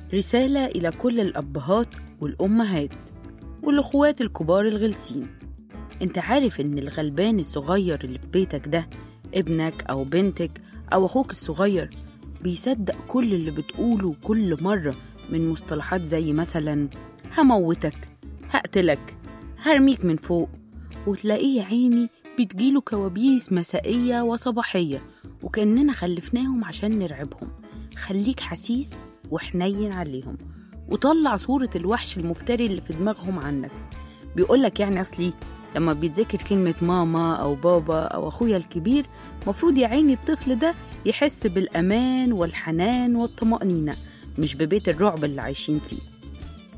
رسالة إلى كل الأبهات والأمهات والأخوات الكبار الغلسين أنت عارف إن الغلبان الصغير اللي في بيتك ده ابنك أو بنتك أو أخوك الصغير بيصدق كل اللي بتقوله كل مرة من مصطلحات زي مثلا هموتك هقتلك هرميك من فوق وتلاقيه يا عيني بتجيله كوابيس مسائية وصباحية وكأننا خلفناهم عشان نرعبهم خليك حسيس وحنين عليهم وطلع صورة الوحش المفتري اللي في دماغهم عنك بيقولك يعني أصلي لما بيتذكر كلمة ماما أو بابا أو أخويا الكبير مفروض يا عيني الطفل ده يحس بالأمان والحنان والطمأنينة مش ببيت الرعب اللي عايشين فيه